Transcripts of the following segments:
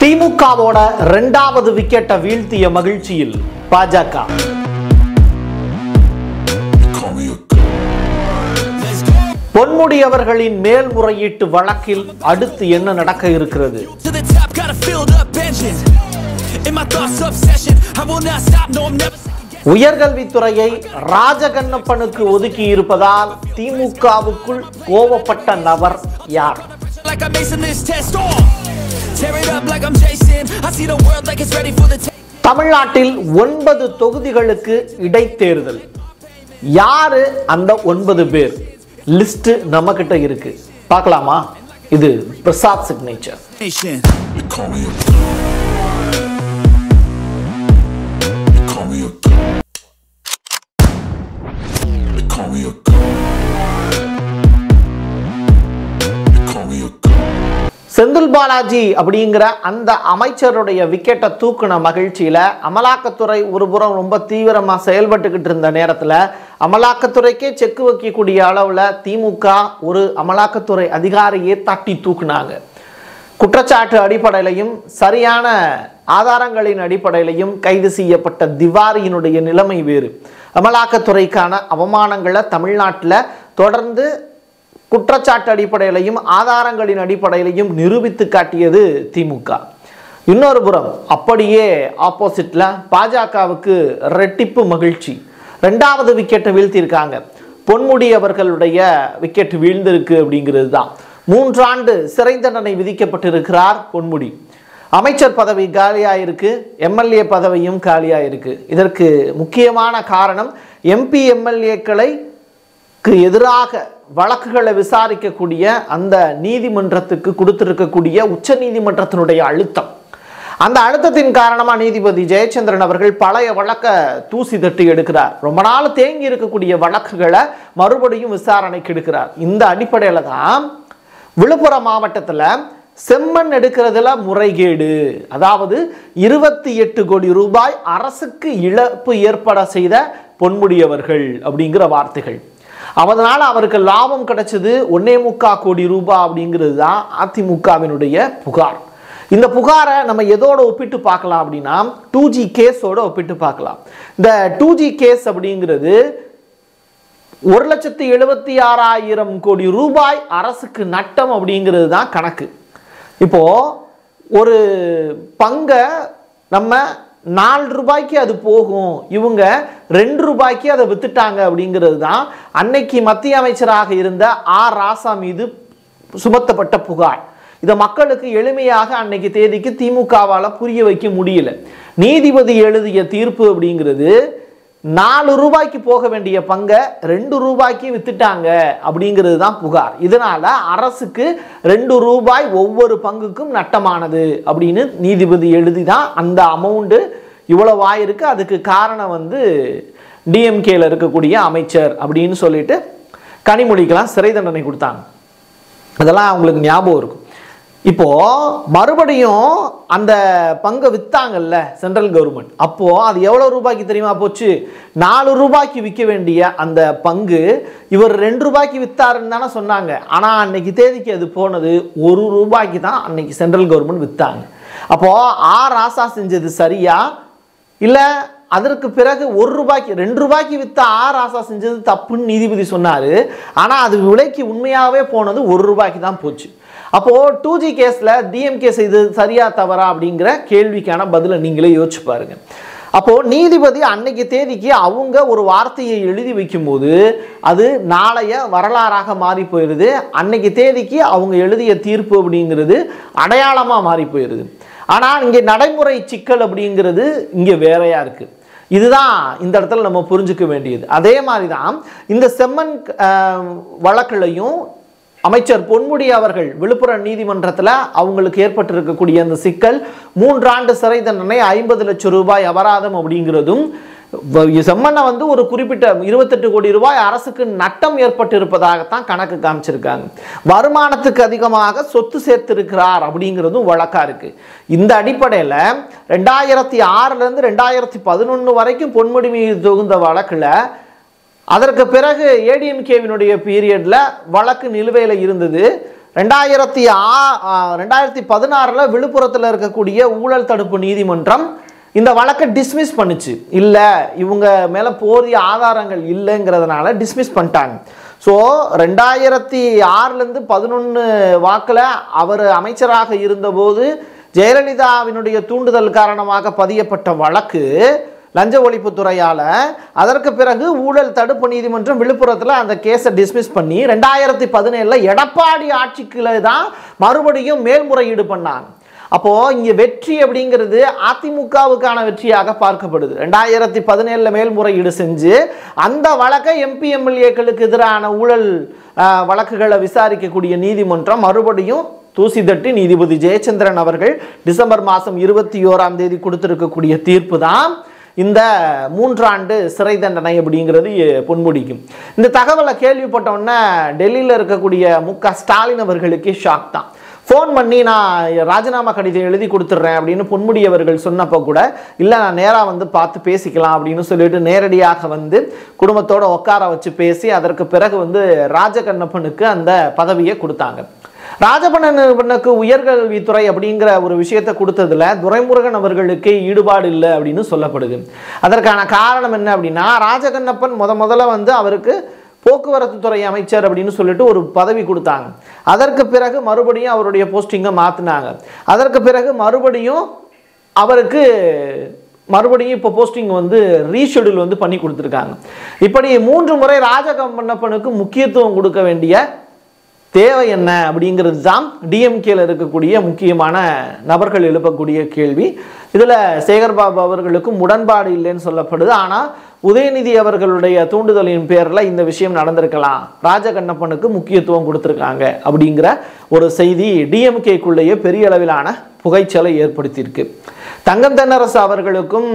திமுகவோட இரண்டாவது விக்கெட்டை வீழ்த்திய மகிழ்ச்சியில் பாஜக பொன்முடி அவர்களின் மேல்முறையீட்டு வழக்கில் அடுத்து என்ன நடக்க இருக்கிறது To the top, got a filled up engine. In my thoughts, obsession. I will not stop, no, I'm never. உயர்கல்வித்துறையை ராஜகண்ணப்பனுக்கு ஒதுக்கி இருப்பதால் திமுகவுக்குள் கோவப்பட்ட நபர் யார் Like I'm acing this test on. Tear it up like I'm Jason. I see the world like it's ready for the test. தமிழ்நாட்டில் ஒன்பது தொகுதிகளுக்கு இடைத்தேர்தல் யாரு அந்த ஒன்பது பேர் லிஸ்ட் நம்ம கிட்ட இருக்கு பார்க்கலாமா இது Prasad signature Nation. They call me a They call me a They call me a They call me a Senthil Balaji அப்படிங்கிற அந்த அமைச்சருடைய விக்கெட்டை தூக்குன மகிழ்ச்சியில அமலாக்கத்துறை ஒரு புறம் ரொம்ப தீவிரமா செயல்பட்டுக்கிட்டு இருந்த நேரத்துல அமலாக்கத்துறைக்கே செக்கு வைக்கக்கூடிய அளவுல திமுக ஒரு அமலாக்கத்துறை அதிகாரியை தட்டி தூக்குனாங்க குற்றச்சாட்டு அடிப்படையிலையும் சரியான ஆதாரங்களின் அடிப்படையிலையும் கைது செய்யப்பட்ட திவாரியினுடைய நிலைமை வேறு அமலாக்கத்துறைக்கான அவமானங்களை தமிழ்நாட்டில் தொடர்ந்து குற்றச்சாட்டு அடிப்படையிலையும் ஆதாரங்களின் அடிப்படையிலையும் நிரூபித்து காட்டியது திமுக இன்னொரு புறம் அப்படியே ஆப்போசிட்ல பாஜகவுக்கு ரெட்டிப்பு மகிழ்ச்சி ரெண்டாவது விக்கெட்டை வீழ்த்தியிருக்காங்க பொன்முடி அவர்களுடைய விக்கெட் வீழ்ந்திருக்கு அப்படிங்கிறது தான் மூன்றாண்டு சிறை தண்டனை விதிக்கப்பட்டிருக்கிறார் பொன்முடி அமைச்சர் பதவி காலியாயிருக்கு எம்எல்ஏ பதவியும் காலியாயிருக்கு இதற்கு முக்கியமான காரணம் எம்பி எம்எல்ஏக்களை க்கு எதிராக வழக்குகளை விசாரிக்கக்கூடிய அந்த நீதிமன்றத்துக்கு கொடுத்திருக்கக்கூடிய உச்ச நீதிமன்றத்தினுடைய அழுத்தம் அந்த அழுத்தத்தின் காரணமா நீதிபதி ஜெயச்சந்திரன் அவர்கள் பழைய வழக்க தூசி தட்டி எடுக்கிறார் ரொம்ப நாள் தேங்கி இருக்கக்கூடிய வழக்குகளை மறுபடியும் விசாரணைக்கு எடுக்கிறார் இந்த அடிப்படையில தான் விழுப்புரம் மாவட்டத்துல செம்மண் எடுக்கிறதுல முறைகேடு அதாவது இருபத்தி எட்டு கோடி ரூபாய் அரசுக்கு இழப்பு ஏற்பட செய்த பொன்முடியவர்கள் அப்படிங்கிற வார்த்தைகள் அதனால அவருக்கு லாபம் கிடைச்சது ஒன்னே முக்கா கோடி ரூபாய் அப்படிங்கிறது தான் அதிமுகவினுடைய புகார் இந்த புகாரை நம்ம எதோட ஒப்பிட்டு பார்க்கலாம் அப்படின்னா டூ ஜி கேஸோட ஒப்பிட்டு பார்க்கலாம் இந்த டூ ஜி கேஸ் அப்படிங்கிறது ஒரு லட்சத்தி எழுபத்தி ஆறாயிரம் கோடி ரூபாய் அரசுக்கு நட்டம் அப்படிங்கிறது தான் கணக்கு இப்போ ஒரு பங்கை நம்ம நாலு ரூபாய்க்கு அது போகும் இவங்க ரெண்டு ரூபாய்க்கு அதை வித்துட்டாங்க அப்படிங்கிறது தான் அன்னைக்கு மத்திய அமைச்சராக இருந்த ஆர் ராசா மீது சுமத்தப்பட்ட புகார் இதை மக்களுக்கு எளிமையாக அன்னைக்கு தேதிக்கு திமுகவால் புரிய வைக்க முடியல நீதிபதி எழுதிய தீர்ப்பு அப்படிங்கிறது நாலு ரூபாய்க்கு போக வேண்டிய பங்கை ரெண்டு ரூபாய்க்கு வித்துட்டாங்க அப்படிங்கிறது தான் புகார் இதனால அரசுக்கு ரெண்டு ரூபாய் ஒவ்வொரு பங்குக்கும் நட்டமானது அப்படின்னு நீதிபதி எழுதி தான் அந்த அமௌண்ட்டு இவ்வளவு ஆயிருக்கு அதுக்கு காரணம் வந்து டிஎம்கேல இருக்கக்கூடிய அமைச்சர் அப்படின்னு சொல்லிட்டு கனிமொழிக்கெல்லாம் சிறை தண்டனை கொடுத்தாங்க அதெல்லாம் அவங்களுக்கு ஞாபகம் இருக்கும் இப்போ மறுபடியும் அந்த பங்கை வித்தாங்கல்ல சென்ட்ரல் கவர்மெண்ட் அப்போ அது எவ்வளவு ரூபாய்க்கு தெரியுமா போச்சு நாலு ரூபாய்க்கு விற்க வேண்டிய அந்த பங்கு இவர் ரெண்டு ரூபாய்க்கு வித்தாருன்னு தானே சொன்னாங்க ஆனா அன்னைக்கு தேதிக்கு அது போனது ஒரு ரூபாய்க்கு தான் அன்னைக்கு சென்ட்ரல் கவர்மெண்ட் வித்தாங்க அப்போ ஆர் ராசா செஞ்சது சரியா இல்ல அதற்கு பிறகு ஒரு ரூபாய்க்கு ரெண்டு ரூபாய்க்கு வித்த ஆர் ராசா செஞ்சது தப்புன்னு நீதிபதி சொன்னாரு ஆனா அது விலைக்கு உண்மையாவே போனது ஒரு ரூபாய்க்கு தான் போச்சு அப்போ டூ ஜி கேஸ்ல டிஎம்கே செய்தது சரியா தவறா அப்படிங்கிற கேள்விக்கான பதிலை நீங்களே யோசிச்சு பாருங்க அப்போ நீதிபதி அன்னைக்கு தேதிக்கு அவங்க ஒரு வார்த்தையை எழுதி வைக்கும்போது அது நாளைய வரலாறாக மாறி போயிடுது அன்னைக்கு தேதிக்கு அவங்க எழுதிய தீர்ப்பு அப்படிங்கிறது அடையாளமா மாறி போயிடுது ஆனால் இங்கே நடைமுறை சிக்கல் அப்படிங்கிறது இங்கே வேறையா இருக்கு இதுதான் இந்த இடத்துல நம்ம புரிஞ்சுக்க வேண்டியது அதே மாதிரி தான் இந்த செம்மன் அஹ், வழக்குலையும் அமைச்சர் பொன்முடி அவர்கள் விழுப்புரம் நீதிமன்றத்தில் அவங்களுக்கு ஏற்பட்டிருக்கக்கூடிய அந்த சிக்கல் மூன்றாண்டு சிறை தண்டனை ஐம்பது லட்சம் ரூபாய் அபராதம் அப்படிங்கிறதும் வ- செம்மண்ணை வந்து ஒரு குறிப்பிட்ட இருபத்தெட்டு கோடி ரூபாய் அரசுக்கு நட்டம் ஏற்பட்டிருப்பதாகத்தான் கணக்கு காமிச்சிருக்காங்க வருமானத்துக்கு அதிகமாக சொத்து சேர்த்திருக்கிறார் அப்படிங்கிறதும் வழக்கா இருக்கு இந்த அடிப்படையில் ரெண்டாயிரத்தி ஆறுலேருந்து ரெண்டாயிரத்தி பதினொன்று வரைக்கும் பொன்முடி மீது தொகுந்த வழக்கில் அதற்கு பிறகு ஏடிஎம்கேவினுடைய பீரியட்ல வழக்கு நிலுவையில் இருந்தது ரெண்டாயிரத்தி ஆ ஆ, ரெண்டாயிரத்தி பதினாறில் விழுப்புரத்தில் இருக்கக்கூடிய ஊழல் தடுப்பு நீதிமன்றம் இந்த வழக்கை டிஸ்மிஸ் பண்ணுச்சு இல்லை இவங்க மேலே போதிய ஆதாரங்கள் இல்லைங்கிறதுனால டிஸ்மிஸ் பண்ணிட்டாங்க ஸோ ரெண்டாயிரத்தி ஆறுலேருந்து பதினொன்று வாக்கில் அவர் அமைச்சராக இருந்தபோது ஜெயலலிதாவினுடைய தூண்டுதல் காரணமாக பதியப்பட்ட வழக்கு லஞ்ச ஒழிப்புத்துறையால் அதற்கு பிறகு ஊழல் தடுப்பு நீதிமன்றம் விழுப்புரத்தில் அந்த கேஸை டிஸ்மிஸ் பண்ணி ரெண்டாயிரத்தி பதினேழில் எடப்பாடி ஆட்சிக்குள்ள தான் மறுபடியும் மேல்முறையீடு பண்ணாங்க அப்போ இங்க வெற்றி அப்படிங்கிறது அதிமுகவுக்கான வெற்றியாக பார்க்கப்படுது ரெண்டாயிரத்தி பதினேழுல மேல்முறையீடு செஞ்சு அந்த வழக்கை எம்பி எம்எல்ஏக்களுக்கு எதிரான ஊழல் ஆஹ், வழக்குகளை விசாரிக்கக்கூடிய நீதிமன்றம் மறுபடியும் தூசி தட்டி நீதிபதி ஜெயச்சந்திரன் அவர்கள் டிசம்பர் மாதம் இருபத்தி ஓராம் தேதி கொடுத்திருக்கக்கூடிய தீர்ப்பு தான் இந்த மூன்றாண்டு சிறை தண்டனை அப்படிங்கிறது பொன்முடிக்கும் இந்த தகவலை கேள்விப்பட்ட உடனே டெல்லியில் இருக்கக்கூடிய மு க ஸ்டாலின் அவர்களுக்கே ஷாக் தான் ஃபோன் பண்ணி நான் ராஜினாமா கடிதம் எழுதி கொடுத்துட்றேன் அப்படின்னு பொன்முடி அவர்கள் சொன்னப்போ கூட இல்லை நான் நேராக வந்து பார்த்து பேசிக்கலாம் அப்படின்னு சொல்லிட்டு நேரடியாக வந்து குடும்பத்தோட உட்கார வச்சு பேசி அதற்கு பிறகு வந்து ராஜகண்ணப்பனுக்கு அந்த பதவியை கொடுத்தாங்க ராஜபண்ணனுக்கு உயர்கல்வித்துறை அப்படிங்கிற ஒரு விஷயத்தை கொடுத்ததுல துரைமுருகன் அவர்களுக்கு ஈடுபாடு இல்லை அப்படின்னு சொல்லப்படுது அதற்கான காரணம் என்ன அப்படின்னா ராஜகண்ணப்பன் முத முதல்ல வந்து அவருக்கு போக்குவரத்து துறை அமைச்சர் அப்படின்னு சொல்லிட்டு ஒரு பதவி கொடுத்தாங்க அதற்கு பிறகு மறுபடியும் அவருடைய போஸ்டிங்கை மாற்றினாங்க அதற்கு பிறகு மறுபடியும் அவருக்கு மறுபடியும் இப்போ போஸ்டிங் வந்து ரீஷெடியூல் வந்து பண்ணி கொடுத்துருக்காங்க இப்படி மூன்று முறை ராஜகம்பண்ணப்பனுக்கு முக்கியத்துவம் கொடுக்க வேண்டிய தேவை என்ன அப்படிங்கிறது தான் டிஎம்கேல இருக்கக்கூடிய முக்கியமான நபர்கள் எழுப்பக்கூடிய கேள்வி இதில் சேகர்பாபு அவர்களுக்கும் உடன்பாடு இல்லைன்னு சொல்லப்படுது ஆனால் உதயநிதி அவர்களுடைய தூண்டுதலின் பேரில் இந்த விஷயம் நடந்திருக்கலாம் ராஜகண்ணப்பனுக்கு முக்கியத்துவம் கொடுத்துருக்காங்க அப்படிங்கிற ஒரு செய்தி டிஎம்கேக்குள்ளேயே பெரிய அளவிலான புகைச்சலை ஏற்படுத்தியிருக்கு தங்கம் தென்னரசு அவர்களுக்கும்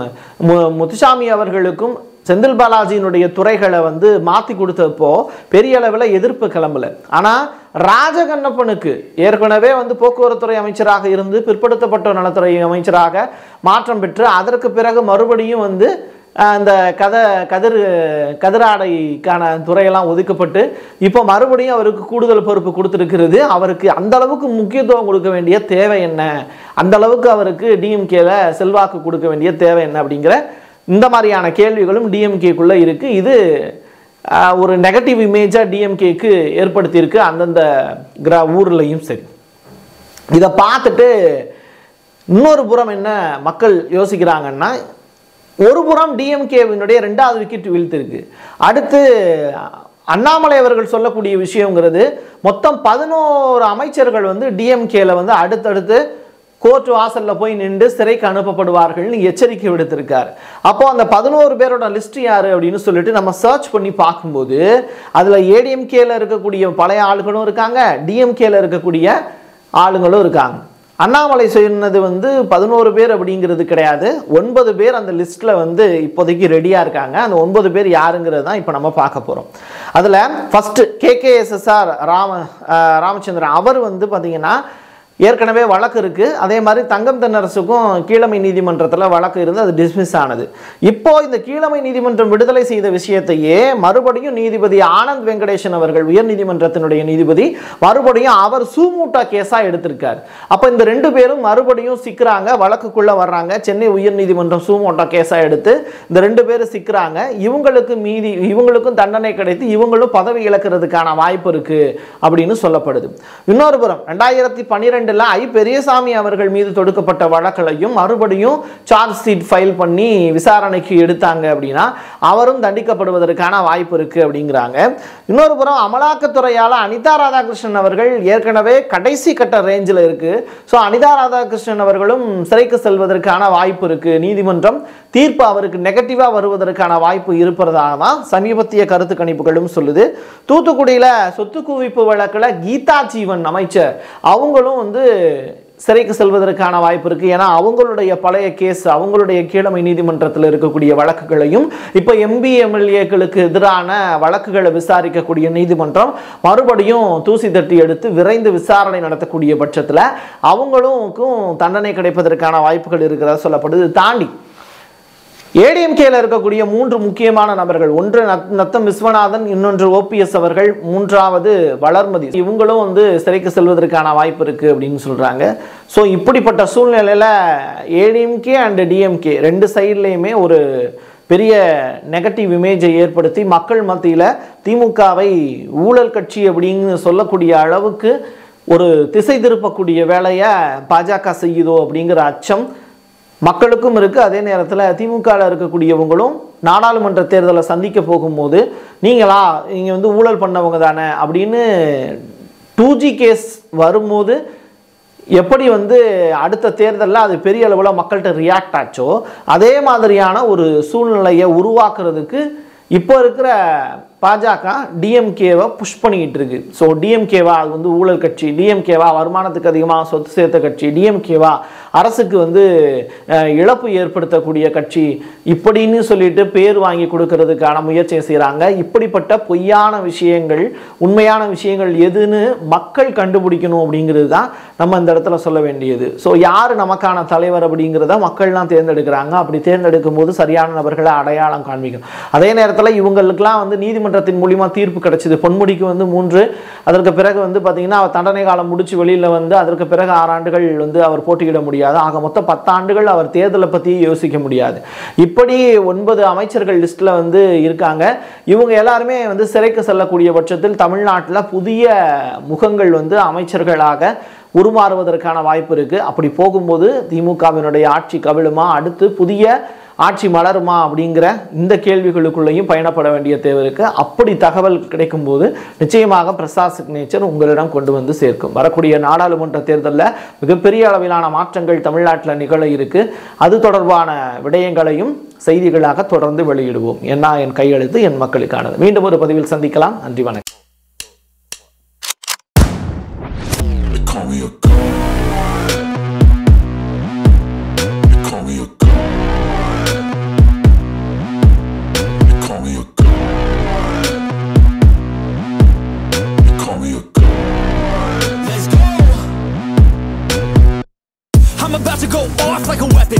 மு- முத்துசாமி அவர்களுக்கும் செந்தில் பாலாஜியினுடைய துறைகளை வந்து மாற்றி கொடுத்தப்போ பெரிய அளவில் எதிர்ப்பு கிளம்பல ஆனால் ராஜகண்ணப்பனுக்கு ஏற்கனவே வந்து போக்குவரத்துறை அமைச்சராக இருந்து பிற்படுத்தப்பட்ட நலத்துறை அமைச்சராக மாற்றம் பெற்று அதற்கு பிறகு மறுபடியும் வந்து அஹ், அந்த கத கதிர் கதிராடைக்கான துறையெல்லாம் ஒதுக்கப்பட்டு இப்போ மறுபடியும் அவருக்கு கூடுதல் பொறுப்பு கொடுத்துருக்கிறது அவருக்கு அந்த அளவுக்கு முக்கியத்துவம் கொடுக்க வேண்டிய தேவை என்ன அந்த அளவுக்கு அவருக்கு டிஎம்கேல செல்வாக்கு கொடுக்க வேண்டிய தேவை என்ன அப்படிங்கிற இந்த மாதிரியான கேள்விகளும் டிஎம்கேக்குள்ளே இருக்குது இது ஆஹ், ஒரு நெகட்டிவ் இமேஜாக டிஎம்கேக்கு ஏற்படுத்தியிருக்கு அந்தந்த கிரா ஊர்லேயும் சரி இதை பார்த்துட்டு இன்னொரு புறம் என்ன மக்கள் யோசிக்கிறாங்கன்னா ஒரு புறம் டிஎம்கேவினுடைய ரெண்டாவது விக்கெட் வீழ்த்திருக்கு அடுத்து அண்ணாமலை அவர்கள் சொல்லக்கூடிய விஷயங்கிறது மொத்தம் பதினோரு அமைச்சர்கள் வந்து டிஎம்கேல வந்து அடுத்தடுத்து கோர்ட் வாசல்ல போய் நின்று சிறைக்கு அனுப்பப்படுவார்கள்னு எச்சரிக்கை விடுத்திருக்காரு அப்போ அந்த பதினோரு பேரோட லிஸ்ட் யாரு அப்படின்னு சொல்லிட்டு நம்ம சர்ச் பண்ணி பார்க்கும்போது அதுல ஏடிஎம்கேல இருக்கக்கூடிய பழைய ஆளுகளும் இருக்காங்க டிஎம்கேல இருக்கக்கூடிய ஆளுங்களும் இருக்காங்க அண்ணாமலை சொன்னது வந்து பதினோரு பேர் அப்படிங்கிறது கிடையாது ஒன்பது பேர் அந்த லிஸ்ட்டில் வந்து இப்போதைக்கு ரெடியாக இருக்காங்க அந்த ஒன்பது பேர் யாருங்கிறது தான் இப்போ நம்ம பார்க்க போகிறோம் அதில் ஃபஸ்ட்டு கேகேஎஸ்எஸ்ஆர் ராம அஹ், ராமச்சந்திரன் அவர் வந்து பார்த்தீங்கன்னா ஏற்கனவே வழக்கு இருக்கு அதே மாதிரி தங்கம் தென்னரசுக்கும் கீழமை நீதிமன்றத்தில் வழக்கு இருந்து அது டிஸ்மிஸ் ஆனது இப்போ இந்த கீழமை நீதிமன்றம் விடுதலை செய்த விஷயத்தையே மறுபடியும் நீதிபதி ஆனந்த் வெங்கடேசன் அவர்கள் உயர் நீதிமன்றத்தினுடைய நீதிபதி மறுபடியும் அவர் சூமூட்டா கேஸா எடுத்திருக்கார் அப்போ இந்த ரெண்டு பேரும் மறுபடியும் சிக்கிறாங்க வழக்குக்குள்ள வர்றாங்க சென்னை உயர் நீதிமன்றம் சூமோட்டா கேஸா எடுத்து இந்த ரெண்டு பேரும் சிக்கிறாங்க இவங்களுக்கு மீதி இவங்களுக்கும் தண்டனை கிடைத்து இவங்களும் பதவி இழக்கிறதுக்கான வாய்ப்பு இருக்கு அப்படின்னு சொல்லப்படுது இன்னொரு புறம் ரெண்டாயிரத்தி பன்னிரெண்டுல ஐ பெரியசாமி அவர்கள் மீது தொடுக்கப்பட்ட வழக்குகளையும் மறுபடியும் சார்ஜ் ஷீட் ஃபைல் பண்ணி விசாரணைக்கு எடுத்தாங்க அப்படின்னா அவரும் தண்டிக்கப்படுவதற்கான வாய்ப்பு இருக்கு அப்படிங்கிறாங்க இன்னொரு புறம் அமலாக்கத்துறையால அனிதா ராதாகிருஷ்ணன் அவர்கள் ஏற்கனவே கடைசி கட்ட ரேஞ்சில் இருக்கு ஸோ அனிதா ராதாகிருஷ்ணன் அவர்களும் சிறைக்கு செல்வதற்கான வாய்ப்பு இருக்கு நீதிமன்றம் தீர்ப்பு அவருக்கு நெகட்டிவா வருவதற்கான வாய்ப்பு இருப்பதாக தான் சமீபத்திய கருத்து கணிப்புகளும் சொல்லுது தூத்துக்குடியில சொத்து குவிப்பு வழக்குல கீதா ஜீவன் அமைச்சர் அவங்களும் வந்து சிறைக்கு செல்வதற்கான வாய்ப்பு இருக்கு ஏன்னா அவங்களுடைய பழைய கேஸ் அவங்களுடைய கீழமை நீதிமன்றத்தில் இருக்கக்கூடிய வழக்குகளையும் இப்போ எம்பி எம்எல்ஏக்களுக்கு எதிரான வழக்குகளை விசாரிக்கக்கூடிய நீதிமன்றம் மறுபடியும் தூசி தட்டி எடுத்து விரைந்து விசாரணை நடத்தக்கூடிய பட்சத்தில் அவங்களுக்கும் தண்டனை கிடைப்பதற்கான வாய்ப்புகள் இருக்கிறதா சொல்லப்படுது தாண்டி ஏடிஎம்கேல இருக்கக்கூடிய மூன்று முக்கியமான நபர்கள் ஒன்று நத்- நத்தம் விஸ்வநாதன் இன்னொன்று ஓபிஎஸ் அவர்கள் மூன்றாவது வளர்மதி இவங்களும் வந்து சிறைக்கு செல்வதற்கான வாய்ப்பு இருக்கு அப்படின்னு சொல்றாங்க ஸோ இப்படிப்பட்ட சூழ்நிலையில ஏடிஎம்கே அண்ட் டிஎம்கே ரெண்டு சைட்லேயுமே ஒரு பெரிய நெகட்டிவ் இமேஜை ஏற்படுத்தி மக்கள் மத்தியில் திமுகவை ஊழல் கட்சி அப்படின்னு சொல்லக்கூடிய அளவுக்கு ஒரு திசை திருப்பக்கூடிய வேலையை பாஜக செய்யுதோ அப்படிங்கிற அச்சம் மக்களுக்கும் இருக்கு அதே நேரத்தில் திமுகவில் இருக்கக்கூடியவங்களும் நாடாளுமன்ற தேர்தலை சந்திக்க போகும்போது நீங்களா நீங்க வந்து ஊழல் பண்ணவங்க தானே அப்படின்னு டூ ஜி கேஸ் வரும்போது எப்படி வந்து அடுத்த தேர்தலில் அது பெரிய அளவில் மக்கள்கிட்ட ரியாக்ட் ஆச்சோ அதே மாதிரியான ஒரு சூழ்நிலையை உருவாக்குறதுக்கு இப்போ இருக்கிற பாஜக டிஎம்கேவை புஷ் பண்ணிக்கிட்டு இருக்கு ஸோ டிஎம்கேவா அது வந்து ஊழல் கட்சி டிஎம்கேவா வருமானத்துக்கு அதிகமாக சொத்து சேர்த்த கட்சி டிஎம்கேவா அரசுக்கு வந்து அஹ், இழப்பு ஏற்படுத்தக்கூடிய கட்சி இப்படின்னு சொல்லிட்டு பேர் வாங்கி கொடுக்கறதுக்கான முயற்சியை செய்கிறாங்க இப்படிப்பட்ட பொய்யான விஷயங்கள் உண்மையான விஷயங்கள் எதுன்னு மக்கள் கண்டுபிடிக்கணும் அப்படிங்கிறது தான் நம்ம இந்த இடத்துல சொல்ல வேண்டியது ஸோ யார் நமக்கான தலைவர் அப்படிங்கிறத மக்கள்லாம் தேர்ந்தெடுக்கிறாங்க அப்படி தேர்ந்தெடுக்கும் போது சரியான நபர்களை அடையாளம் காண்பிக்கணும் அதே நேரத்தில் இவங்களுக்கெல்லாம் வந்து நீதிமன்றத்தின் மூலியமா தீர்ப்பு கிடைச்சது பொன்முடிக்கு வந்து மூன்று அதற்கு பிறகு வந்து பார்த்தீங்கன்னா அவர் தண்டனை காலம் முடிச்சு வெளியில் வந்து அதற்கு பிறகு ஆறு ஆண்டுகள் வந்து அவர் போட்டியிட முடியாது ஆக மொத்தம் பத்தாண்டுகள் அவர் தேர்தலை பற்றி யோசிக்க முடியாது இப்படி ஒன்பது அமைச்சர்கள் லிஸ்ட்டில் வந்து இருக்காங்க இவங்க எல்லாருமே வந்து சிறைக்கு செல்லக்கூடிய பட்சத்தில் தமிழ்நாட்டில் புதிய முகங்கள் வந்து அமைச்சர்களாக உருமாறுவதற்கான வாய்ப்பு இருக்கு அப்படி போகும்போது திமுகவினுடைய ஆட்சி கவிழுமா அடுத்து புதிய ஆட்சி மலருமா அப்படிங்கிற இந்த கேள்விகளுக்குள்ளேயும் பயணப்பட வேண்டிய தேவை இருக்கு அப்படி தகவல் கிடைக்கும்போது நிச்சயமாக பிரசாத் சிக்னேச்சர் உங்களிடம் கொண்டு வந்து சேர்க்கும் வரக்கூடிய நாடாளுமன்ற தேர்தலில் மிகப்பெரிய அளவிலான மாற்றங்கள் தமிழ்நாட்டில் நிகழ இருக்கு அது தொடர்பான விடயங்களையும் செய்திகளாக தொடர்ந்து வெளியிடுவோம் என்ன என் கையெழுத்து என் மக்களுக்கானது மீண்டும் ஒரு பதிவில் சந்திக்கலாம் நன்றி வணக்கம் They call me a god. They call me a god. They call me a god. They call me a god. Let's go. I'm about to go off like a weapon.